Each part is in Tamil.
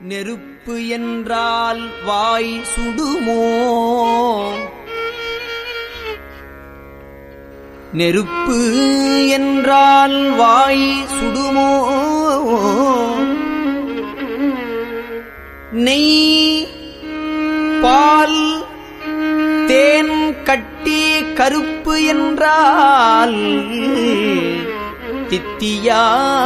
நெருப்பு என்றால் வாய் சுடுமோ நெருப்பு என்றால் வாய் சுடுமோ நெய் பால் தேன் கட்டி கருப்பு என்றால் தித்தியா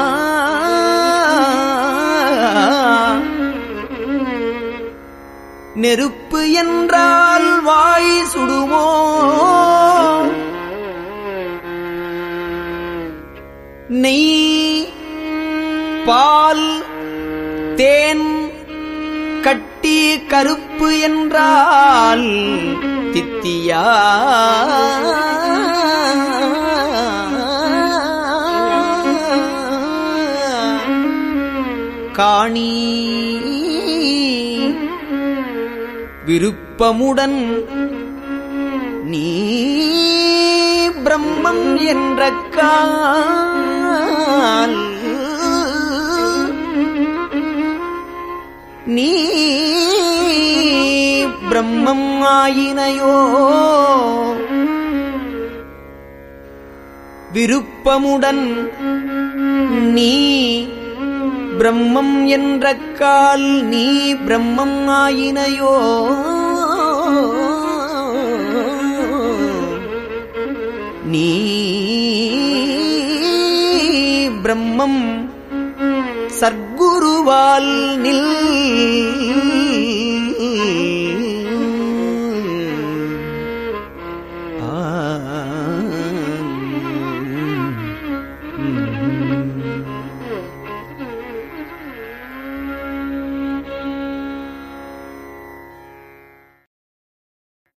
நெருப்பு என்றால் வாய் சுடுமோ நெய் பால் தேன் கட்டி கருப்பு என்றால் தித்தியா காணி விருப்பமுடன் நீ பிரம்மம் என்ற கால் நீ பிரம்மம் ஆயினையோ விருப்பமுடன் நீ பிரம்மம் என்ற கால் நீ பிரம்மம் ஆயினையோ நீ பிரம்மம் சர்க்குருவால் நில்